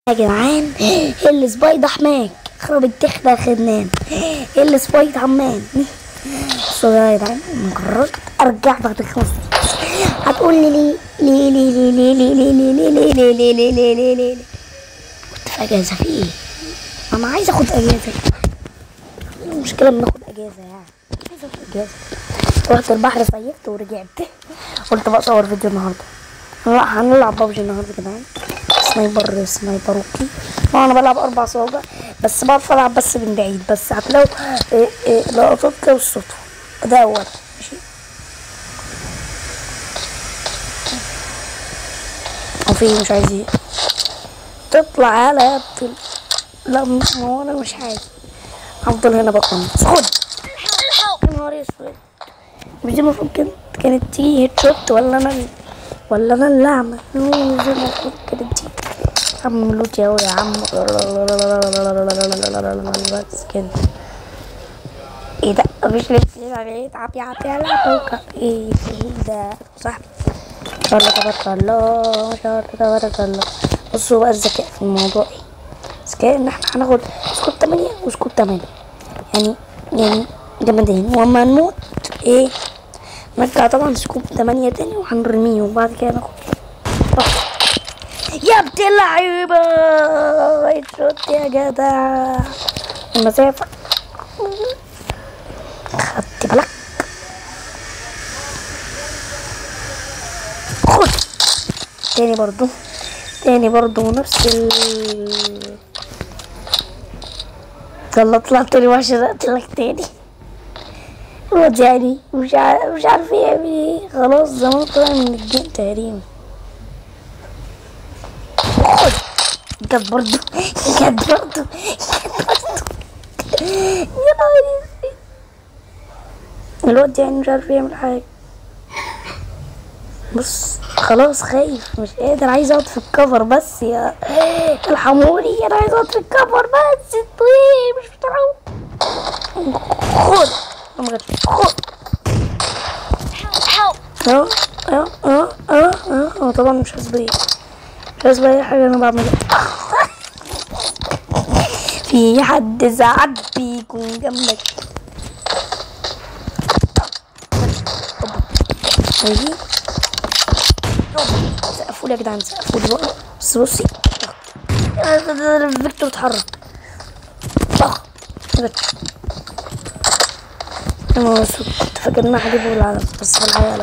يا جدعان السبايد حماك خرب التخلة خدنان السبايد عمان بصوا يا جدعان أنا قررت ارجع بعد خمس هتقول لي ليه ليه ليه ليه ليه ليه ليه ليه ليه ليه ليه ليه ليه ليه ليه كنت في اجازة في ايه؟ انا عايز اخد اجازة المشكلة بناخد اجازة يعني عايز اخد اجازة رحت البحر صيفت ورجعت قلت بقى اصور فيديو النهارده لا هنلعب بابجي النهارده يا جدعان سنايبر سنايبروكي وانا بلعب اربع صوابع بس بعرف العب بس من بعيد بس هتلاقوا إيه إيه لقطات كده والصدفة ده اول ماشي وفي مش عايز ايه تطلع على يا ابطل لا مش ما هو انا مش عايز هفضل هنا بقى خد يا نهار اسود مش دي المفروض كانت كانت تيجي هيد شوت ولا انا ال- ولا انا اللي اعمل هو مش دي المفروض كانت تيجي يا عم لوت يا يا عم بس كده ايه ده مش لبس يلعب يتعب يلعب يلعب ايه ده صح ما شاء الله تبارك الله ما شاء الله تبارك الله بصوا بقى الذكاء في الموضوع ايه الذكاء ان احنا هناخد سكوت تمانية وسكوت تمانية يعني يعني جمدان واما نموت ايه نرجع طبعا سكوب تمانية تاني وهنرميه وبعد كده ناخد طب. يا ابن اللعيبة اتشوت يا جدع المسافة خدت بالك خد تاني برضو تاني برضو نفس ال يلا طلعت لي وحشة لك تاني الواد يعني مش عارف مش عارف يعمل ايه خلاص زمان طلع من الجيم تقريبا خد جت برضو جت برضو جت برضو يا نهار اسود. الواد يعني مش عارف يعمل حاجة بص خلاص خايف مش قادر عايز اقعد في الكفر بس يا الحمولي انا عايز اقعد في الكفر بس طيب مش بتعرف خد أما جت. خد اه اه اه اه اه هو طبعا مش حاسس بيا مش حاسس بأي حاجة أنا بعملها في حد ساعات بيكون جنبك هيجي سقفوا لي يا جدعان سقفوا لي بقى بس بصي فيكتور اتحرك طخ جت. يا نهار اسود كنت فاكر ان انا هجيبه بالعالم بس في الحقيقة لا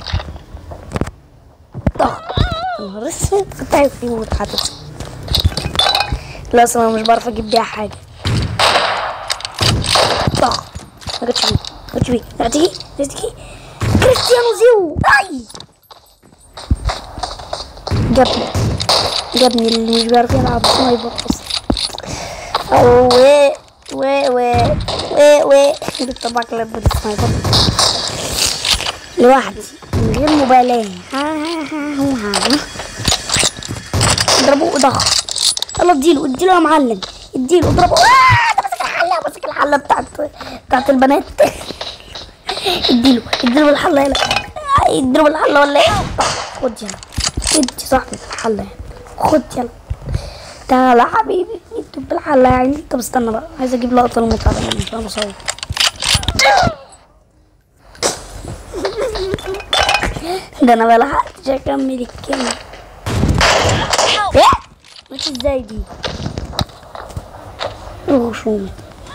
طخ يا نهار اسود كنت عايز يموت حتى لا اصلا انا مش بعرف اجيب بيها حاجة طخ ما جاتش بيه ما جاتش بيه لا تيجي لا تيجي كريستيانو زيو اي جابني جابني اللي مش بيعرف يلعب سنايبر اصلا او و و و و و جبت طبعا كلاب بالسنايبر لوحدي من غير مبالاة ها ها ها هو ها اضربوه ضخ يلا اديله اديله يا معلم اديله اضربه آه ده ماسك الحلة ماسك الحلة بتاعت بتاعت البنات اديله اديله بالحلة يلا اديله بالحلة ولا ايه خد يلا ادي صاحبي الحلة خد يلا تعالى حبيبي ادي بالحلة يعني طب استنى بقى عايز اجيب لقطة المتعة منك انا بصور ده انا ملحقتش اكمل الكلمة ايه مش ازاي دي غشوم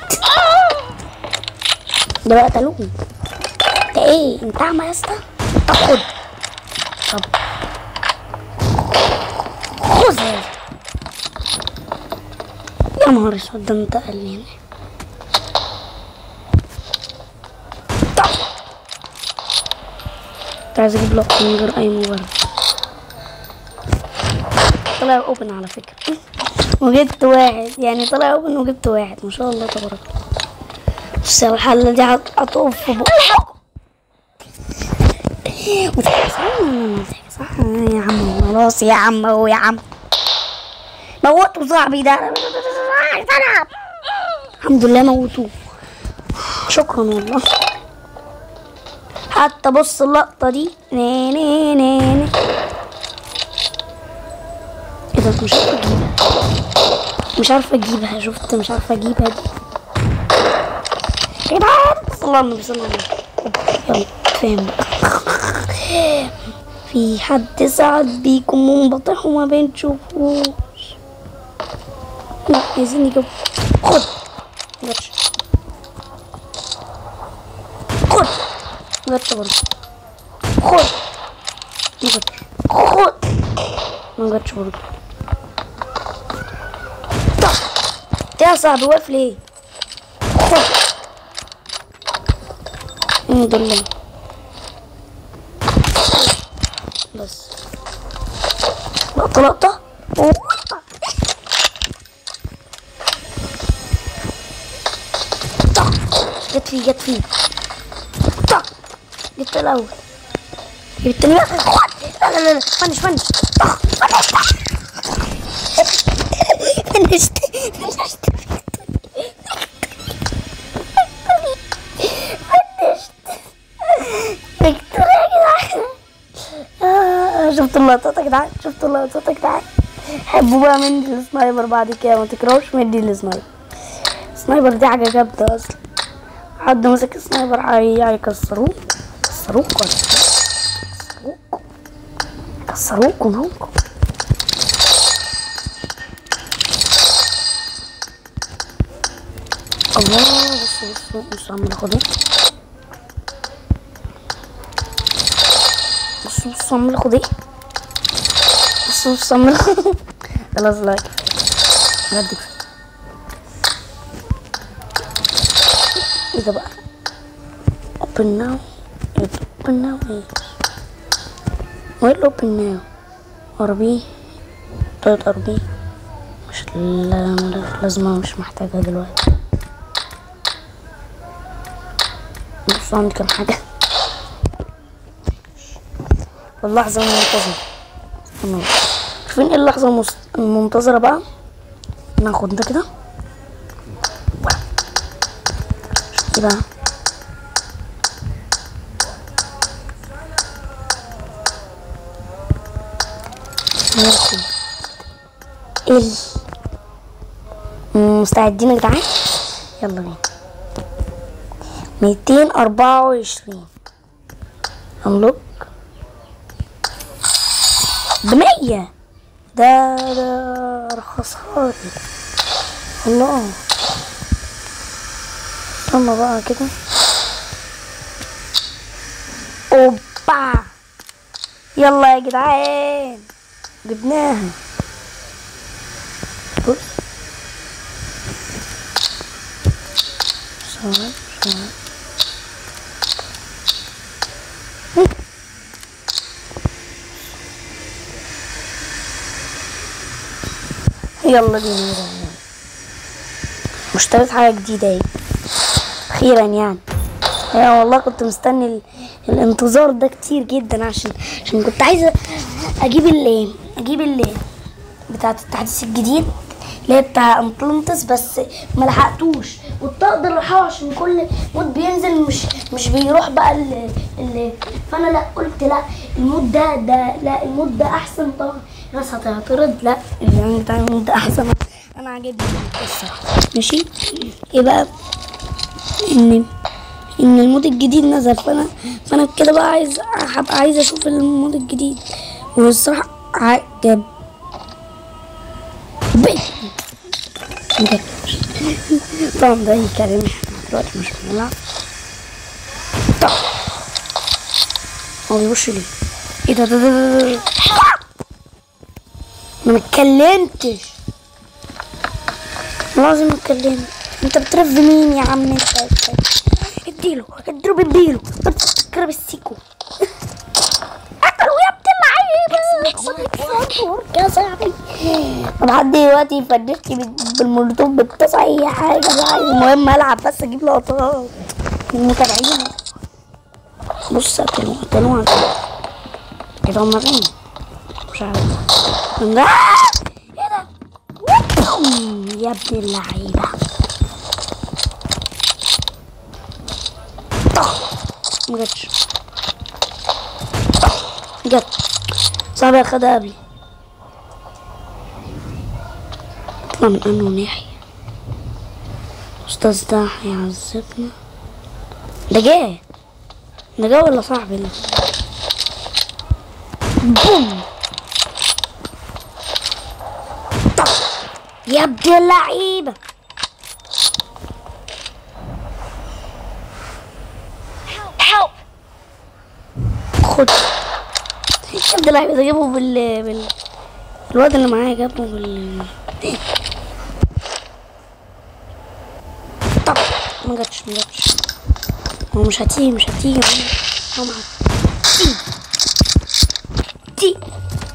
ده بقى تلوم انت ايه انت اعمى يا اسطى طب خد طب خذ يا اسطى. يا نهار اسود ده انت قليل طب كنت عايز اجيب لقطة من غير اي مبرر طلع اوبن على فكرة وجبت واحد يعني طلع اوبن وجبت واحد ما شاء الله تبارك الله بس الحلة دي هت- هتقف في بقك مضحك صح مضحك صح يا عم خلاص يا عم هو يا عم موتوا صاحبي ده عايز العب الحمد لله موتوه شكرا والله حتى بص اللقطة دي ني ني ني ني. ايه ده مش هتجيبها مش عارفه اجيبها شفت مش عارفه اجيبها دي يا جدعان صلى الله على النبي صلى الله عليه وسلم يلا فاهم في حد ساعات بيكون منبطح وما بنشوفوش لا عايزين يجيب خد جاتش خد جاتش برضه خد ما جاتش خد ما جاتش برضه طق. يا صاحبي واقف ليه خد الحمد لله بس لقطة لقطة وقطة. طق. جت فيه جت فيه طق. جبت الأول جبت التاني بقى. خد. لا لا لا لا فنش فنش طق. فنشت فنشت فنشت فنشت فيكتور يا جدعان آه، شفتوا اللقطات يا جدعان شفتوا اللقطات يا جدعان حبوا بقى مندي السنايبر بعد كده ما تكرهوش مندي السنايبر السنايبر دي حاجة جامدة أصلا حد مسك السنايبر هي- هيكسروه كسروك ولا كسروك كسروك ونوك الله بصوا بصوا بصوا عم ناخده بصوا بصوا عم ناخد ايه بصوا بصوا عم ناخد خلاص لايك ردك ايه ده بقى open now open now ايه وين open now اربي طيب اربي مش لا لازمة مش محتاجها دلوقتي بص عندي كام حاجة اللحظة المنتظرة استنى بقى. عارفين ايه اللحظة المس- المنتظرة بقى ناخد ده كده شوف ايه بقى ناخد ال مستعدين يا جدعان يلا بينا ميتين أربعة وعشرين أملك بمية ده ده رخصها لي الله استنى بقى كده اوبا يلا يا جدعان جبناها بص ثواني ثواني يلا بينا يا جماعة. مشتريت حاجة جديدة اهي أخيرا يعني يا والله كنت مستني ال... الانتظار ده كتير جدا عشان عشان كنت عايزة أجيب ال أجيب ال بتاعة التحديث الجديد اللي هي بتاع انطلنتس بس ما لحقتوش كنت اقدر الحقه عشان كل مود بينزل مش مش بيروح بقى ال ال فانا لا قلت لا المود ده ده لا المود ده احسن طبعا الناس هتعترض لا يعني بتاع المود ده احسن انا عاجبني الصراحه ماشي ايه بقى ان ان المود الجديد نزل فانا فانا كده بقى عايز هبقى عايز اشوف المود الجديد والصراحه عجب بي بجد. طبعا ده اي كلام احنا دلوقتي مش بنلعب طب هو بيوش ليه ايه ده ده ده ده ده انا ما اتكلمتش لازم اتكلم انت بترف مين يا عم انت اديله اضرب اديله اضرب السيكو قتلوا يا ابن اللعيبه خد الفوتور يا صاحبي طب لحد دلوقتي فنشتي بالمولوتوف بالتصع اي حاجه بقى المهم العب بس اجيب لقطات من المتابعين بص قتلوا قتلوا ايه ده هم فين؟ مش عارف ده ايه ده؟ يا ابن اللعيبه طخ ما جاتش جت صاحبي خدها قبلي هيطلع من انه ناحية الاستاذ ده هيعذبنا ده جه ده جه ولا صاحبي ده بوم طب يا ابن اللعيبة Help! خد يا ابن اللعيبة ده جابه بال بال الواد اللي معايا جابه بال طب ما جاتش ما جاتش هو مش هتيجي مش هتيجي هو ما هتيجي تيجي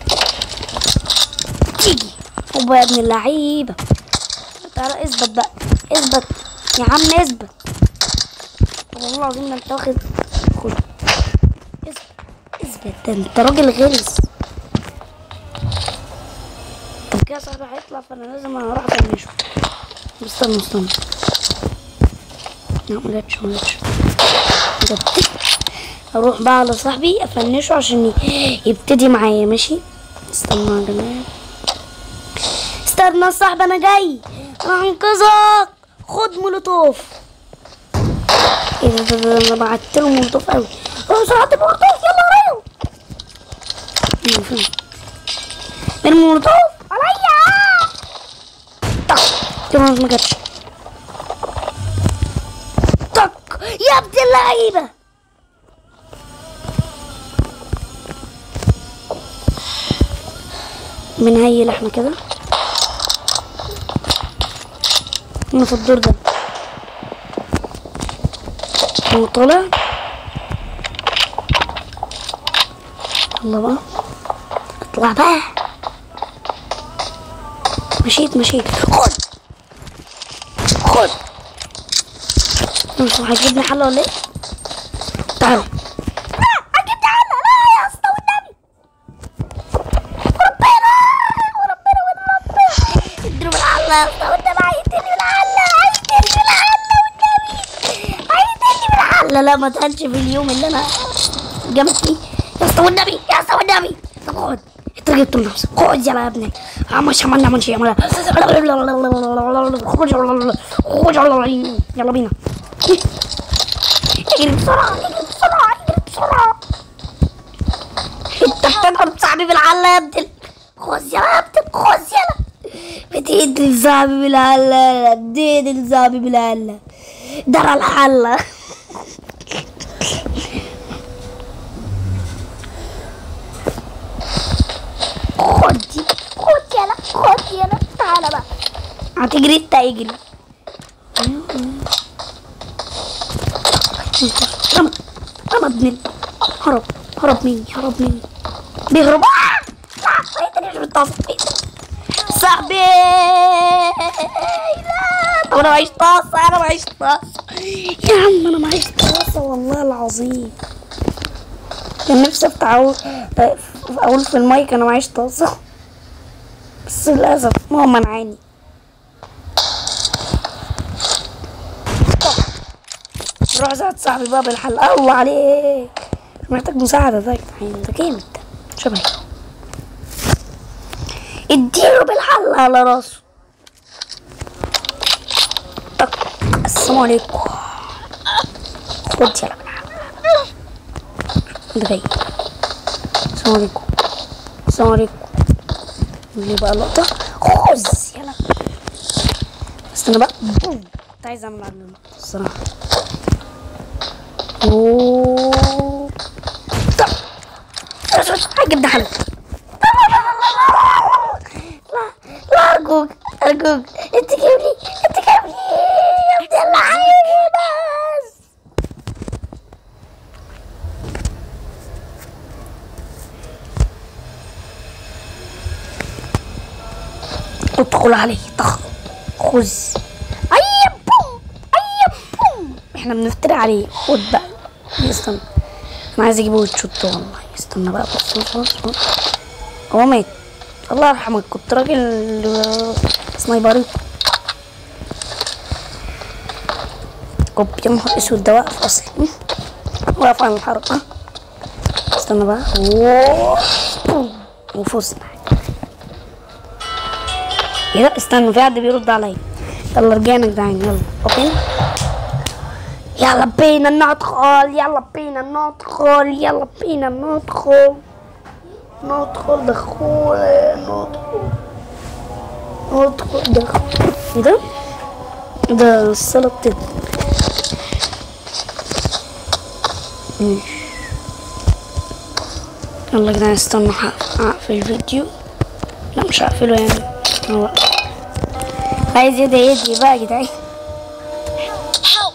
تيجي هوبا يا ابن اللعيبة تعالى اثبت بقى اثبت يا عم اثبت والله العظيم ده انت واخد خد اثبت اثبت ده انت راجل غلس طب كده صاحبي هيطلع فانا لازم اروح افنشه استنى استنى لا ما جاتش ما جاتش ما جاتش. اروح بقى على صاحبي افنشه عشان ي- يبتدي معايا ماشي استنى يا جماعه استنى يا صاحبي انا جاي انا هنقذك خد مولوتوف ايه ده ده ده انا بعت له مولوتوف قوي روح سرعة المولوتوف يلا ورايا ايوه فين من المولوتوف عليا طق يلا ما جاتش طق يا ابن اللعيبه بنهيل احنا كده انا في الدور ده هو طالع يلا بقى اطلع بقى مشيت مشيت خد خد مش هتجيبني حل ولا ايه تعالوا لا هتجيبني حل لا يا اسطى والنبي وربنا وربنا وربنا اديله بالحلة يا اسطى والنبي هيقتلني بالحلة هيقتلني بالحلة والنبي هيقتلني بالحلة لا ما تقلش في اليوم اللي انا جامد فيه يا اسطى والنبي يا اسطى والنبي طب خد انت جبت لنفسك خد يلا يا ابني مش عملنا من شيء عملنا خد خد يلا بينا اجري بسرعة اجري بسرعة اجري بسرعة انت بتضرب صاحبي بالعلة يا ابني خذ يلا يا ابني خذ يلا بتدي صاحبي بالعلة اديني صاحبي بالعلة درى الحلة خد دي خد يلا خد يلا تعالى بقى هتجري انت اجري رمى رمى ابن ال- هرب هرب مني هرب مني بيهرب آه! لا انت ليش بتصل صاحبي لا طب انا معيش طاسه انا معيش طاسه يا عم انا معيش طاسه والله العظيم كان نفسي افتح اقول اقول في المايك انا معيش طاسه بس للاسف ماما منعاني روح ساعد صاحبي بقى بالحل الله عليك مش محتاج مساعدة ده يا جدعان ده جامد ده شبهي اديله بالحل على راسه طق السلام عليكم خد يلا بالحل ده جاي السلام عليكم السلام عليكم اللي بقى لقطة خذ يلا استنى بقى بوم كنت عايز اعمل على اللقطة الصراحة اوه طب هجيب ده حل لا لا ارجوك ارجوك انت جايب لي انت جايب لي يا ابن اللعيبه بس ادخل عليه طخ خذ اي بوم اي بوم احنا بنفتري عليه خد بقى استنى انا عايز اجيبه وتشوت والله استنى بقى بص بص بص بص. هو مات الله يرحمك كنت راجل سنايبري كوب يا نهار اسود ده واقف اصلا واقف عن الحركة استنى بقى أوه. بوم. وفزنا ايه ده استنوا في حد بيرد عليا يلا رجعنا يا جدعان يلا اوكي يلا بينا ندخل يلا بينا ندخل يلا بينا ندخل ندخل دخول ندخل ندخل دخول ايه ده؟ ده الصلاة بتبدأ ماشي يلا يا جدعان استنوا هقف- هقفل الفيديو لا مش هقفله يعني هو عايز يدعي يدعي بقى يا جدعان Help!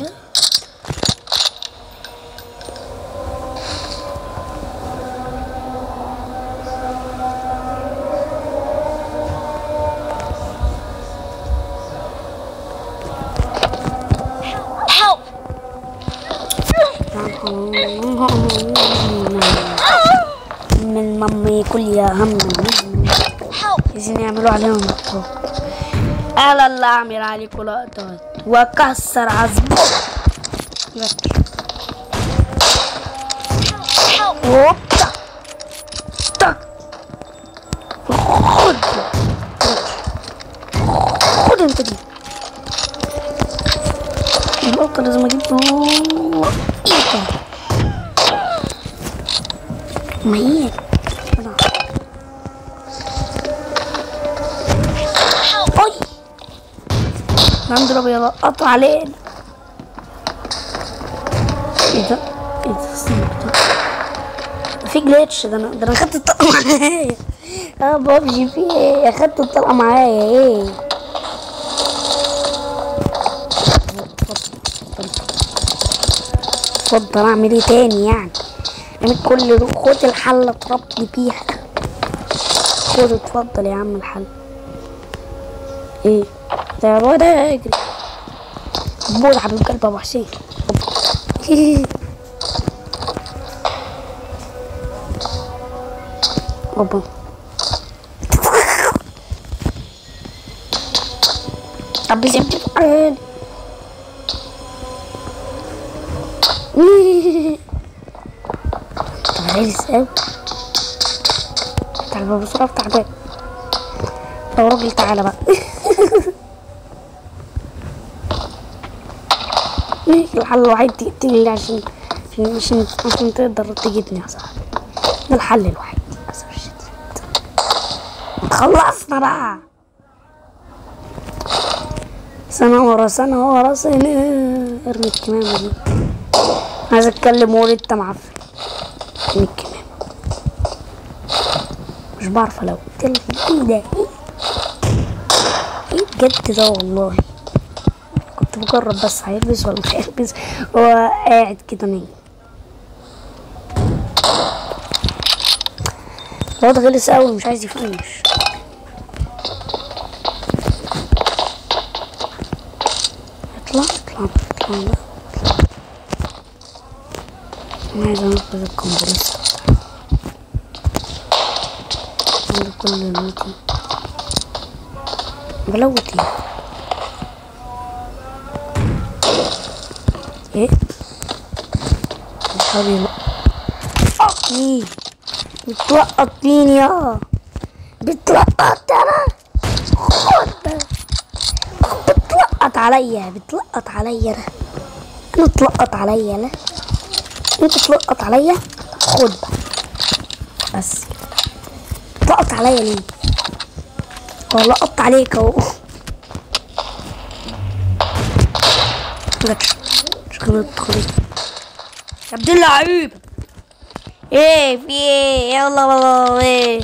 Help! من مامي كل يا هم Help! عايزين يعملوا عليهم لقطات انا اللي اعمل عليكم لقطات واكسر عزبه Help! هوب تك تك خد خد انت دي البلطة لازم اجيب له ايه ما هي كده. Help! اي نضرب يلا قطع علينا ايه ده ايه ده استنى ده ده في جليتش ده انا ده انا خدت الطلقه معايا اه بابجي في ايه اخدت الطلقه معايا ايه اتفضل اعمل ايه تاني يعني اعمل كل ده خد الحله اضربني بيها خد اتفضل يا عم الحله ايه ده الواد ده يجري بود حبيب قلب ابو حسين اوبا طب سيبني في حالي طب غلس اوي تعال بقى بسرعة افتح الباب يا راجل تعالى بقى الحل الوحيد تقتلني عشان عشان عشان, عشان تقدر تجيبني يا صاحبي ده الحل الوحيد للأسف الشديد خلصنا بقى سنة ورا سنة ورا سنة ارمي الكمامة دي عايز اتكلم وقول انت معفن ارمي الكمامة مش بعرف لو قلت ايه ده ايه ايه بجد ده والله كنت بجرب بس هيلبس ولا مش هيلبس هو قاعد كده نايم الواد غلس قوي مش عايز يفنش اطلع اطلع اطلع بقى. انا عايز انقذ الكمبريسور عندي كل لوتي بلوتي ايه بيحاول يلقطني بتلقط مين يا بتلقط انا خد ده. بتلقط عليا بتلقط عليا انا انا تلقط عليا انا انت تلقط عليا خد بقى. بس تلقط عليا ليه هو لقطت عليك اهو جاتش مش غلط خلص يا عبد اللعيب ايه في ايه يلا والله ايه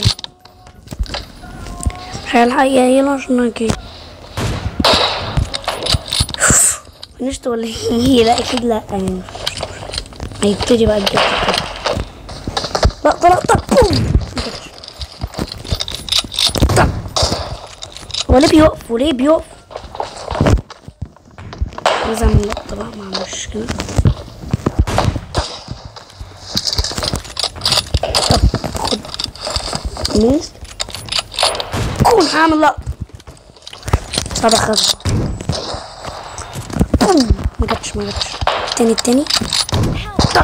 مش هيلحق يهيل عشان اجي فنشت ولا ايه لا اكيد لا يعني هيبتدي بقى الجد كده لقطة لقطة بوم طب هو ليه بيقف وليه بيقف لازم اعمل لقطة بقى مع مشكلة طب خد ميز كون هعمل لقطة طب خد بوم ما جاتش ما جاتش التاني التاني طب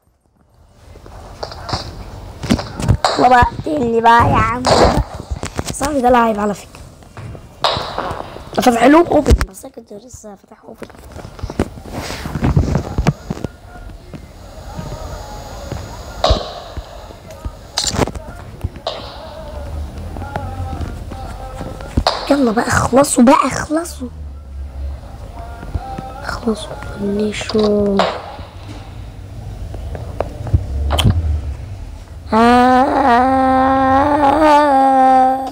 والله بقى اللي بقى يا عم صاحبي ده لعيب على فكرة ده فتح له اوبن بس أنا كنت لسه فاتح اوبن يلا بقى اخلصوا بقى اخلصوا اخلصوا فنشوا آه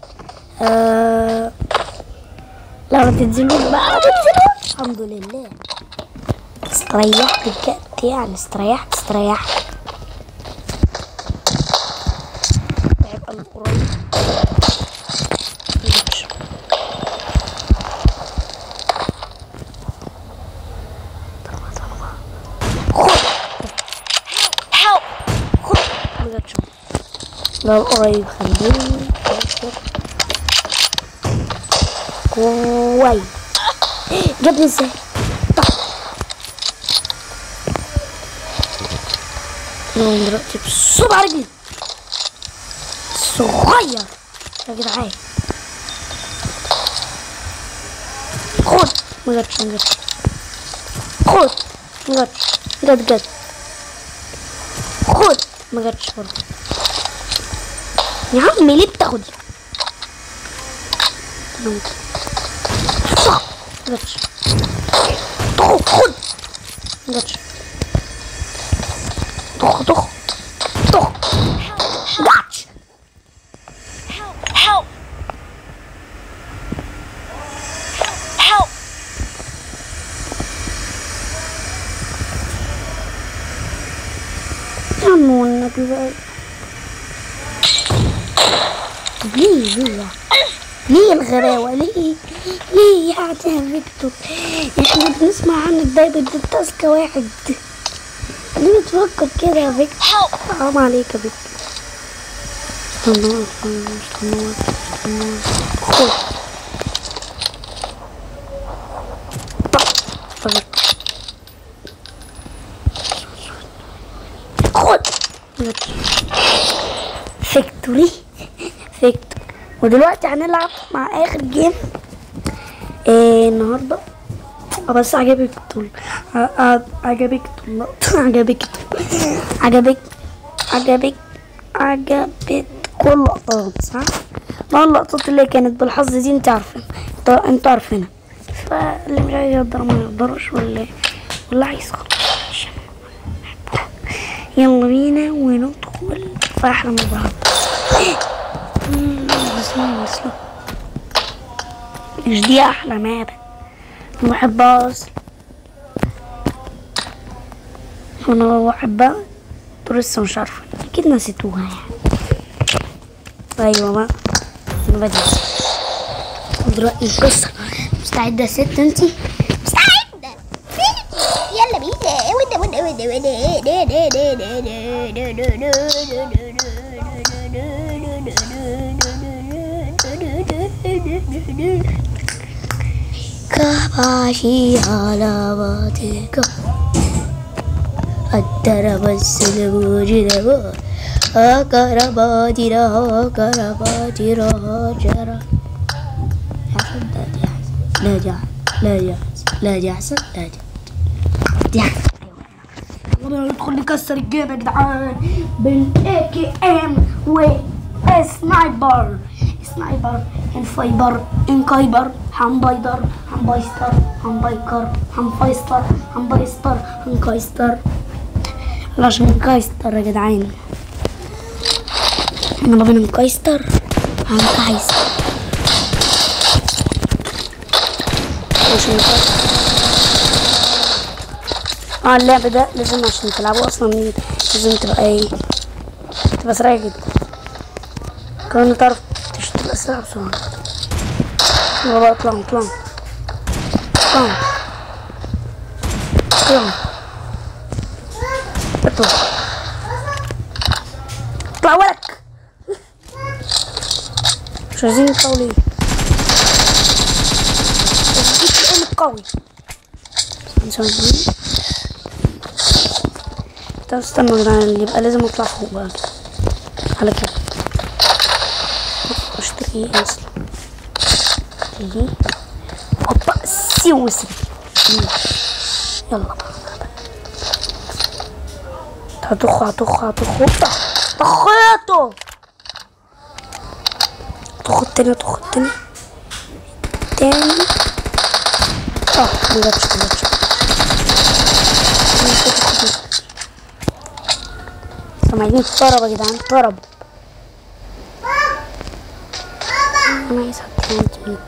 آه لا ما تنزلوش بقى ما تنزلوش الحمد لله استريحت بجد يعني استريحت استريحت هيبقى من قريب مجتش. ضربة ضربة خد Help! خد مجتش. لا قريب خليني أفكر. كويس جابني ازاي يلا دلوقتي بسرعة رجلي صغير يا جدعان خد ما جاتش ما جاتش خد ما جاتش جت جت خد ما جاتش برضه يا عم ليه بتاخد تمام صح ما جاتش طخ خد ما جاتش طخ طخ طخ جاتش Help! Help! يا عم والنبي بقى طب ليه ليه يعني؟ ليه الغراوة ليه ليه يعني يا فيكتور احنا بنسمع عن الدايبة دي تاسكة واحد ليه بتفكر كده يا فيكتور Help! حرام عليك يا فيكتور استنى استنى استنى استنى خد طيب. خد فيكتوري فيكتور ودلوقتي هنلعب مع اخر جيم إيه النهارده آه، بس عجبك طول ع- ع- عجبك طول عجبك طول عجبك عجبك عجبت كل اللقطات صح؟ ما اللقطات اللي كانت بالحظ دي انت عارفين انت انت عارفينها فاللي مش عايز يقدر ما يقدرش ولا ولا عايز خلاص عشان يلا بينا وندخل في احلى مظاهر بسم بسم مش دي احلى مابة انا بحبها اصلا انا بحبها انتوا لسه مش عارفة اكيد نسيتوها يعني ايوه بقى انا بدي دلوقتي القصة مستعدة يا ست انتي مستعدة يلا بينا ودا ودا ودا ودا كباشي على باتك الدرب السلو جدبا أكرباتي رها كرباتي رها جرى حسن لا جاهز لا جاهز لا جاهز لا جاهز لا جاهز يلا ندخل نكسر الجيم يا جدعان بالاي كي ام وسنايبر سنايبر انفايبر انكايبر حمبايدر حمبايستر حمبايكر حمبايستر حمبايستر هنكايستر عشان نكايستر يا جدعان يلا بينا نكايستر هنكايستر عشان نكايستر اه اللعب ده لازم عشان تلعبه اصلا لازم تبقى ايه تبقى سريع جدا كمان تعرف تش- تبقى سريع بسرعة يلا بقى اطلعوا اطلعوا اطلعوا اطلعوا اطلع اطلع ولك مش عايزين يطلعوا ليه الجيب القوي نسوي طب استنى يا جدعان اللي يبقى لازم اطلع فوق بقى على كده اشتري دي انسل دي هوبا سيو سري يلا بقى هتخ هتخ هتخ هوبا طخيته طخ التاني طخ التاني تاني اه مجتش مجتش سامعين طرب يا جدعان طرب انا عايز حد من التندو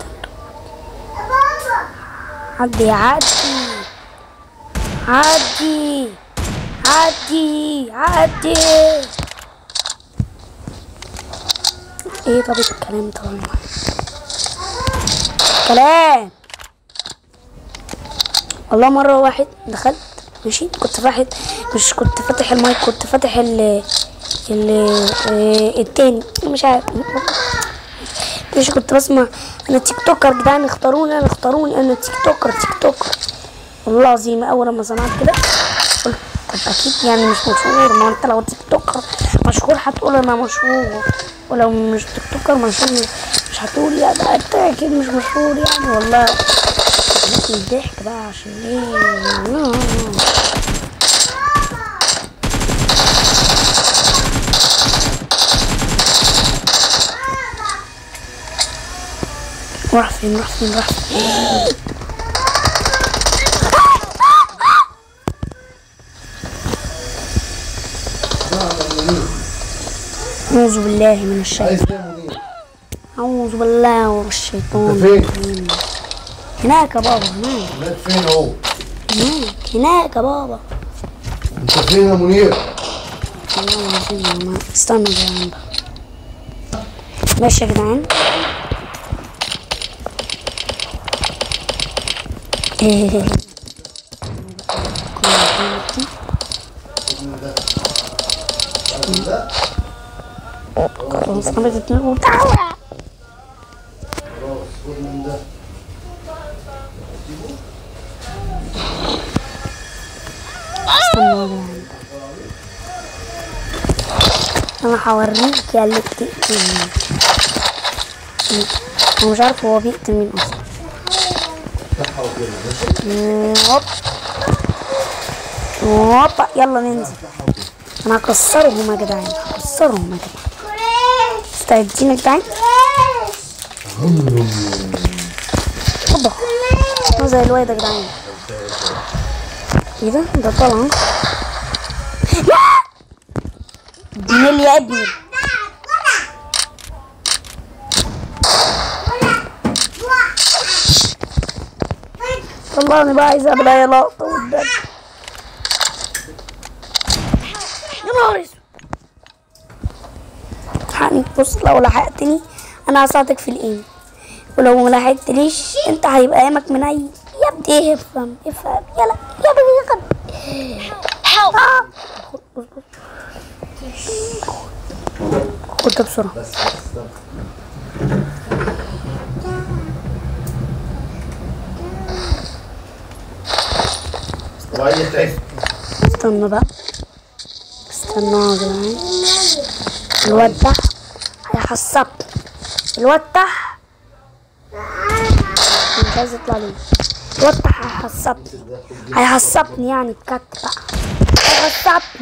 عدي عدي عدي عدي عدي ايه طب الكلام طبعا كلام والله مرة واحد دخلت ماشي كنت فاتح مش كنت فاتح المايك كنت فاتح ال ال آه، التاني مش عارف مش كنت بسمع انا تيك توكر يا جدعان اختاروني انا اختاروني انا تيك توكر تيك توكر والله العظيم اول لما سمعت كده قلت طب اكيد يعني مش مشهور ما انت لو تيك توكر مشهور هتقول انا مشهور ولو مش تيك توكر مشهور مش هتقول يا ده انت اكيد مش مشهور يعني والله لكن الضحك بقى عشان ايه راح فين راح فين راح فين أعوذ بالله من الشيطان عايز ايه يا منير؟ أعوذ بالله من الشيطان أنت فين؟ الرجيم. هناك يا بابا هناك هناك فين اهو؟ هناك هناك يا بابا انت فين يا منير؟ والله العظيم يا جماعة. استنى يا جدعان بقى ماشي يا جدعان خلاص عملت الوتاوة خلاص خد من ده استنى يا جدعان انا هوريك يا اللي بتقتلني انا مش عارف هو بيقتل مين اصلا افتحها وكده ماشي؟ مم، هوب هوبا يلا ننزل افتحها وكده انا هكسرهم يا جدعان هكسرهم يا جدعان مستعدين يا جدعان هوبا هو زي الواد يا جدعان ايه ده ده طالع دينيل يا ابني طلعني بقى عايز اعمل اي لقطه قدام يا نهار اسود يعني بص لو لحقتني انا هساعدك في الايم ولو ما لحقتليش انت هيبقى ايامك من اي يا ابني افهم افهم يلا يا ابني خد Help! آه. خد بص بص خد ده بسرعه بس بس استنى وعايز تعيش استنى بقى استنى يا جدعان الواد ده هيحسبني الواد ده مش عايز يطلع ليه الواد ده هيحسبني هيحسبني يعني بجد بقى هيحسبني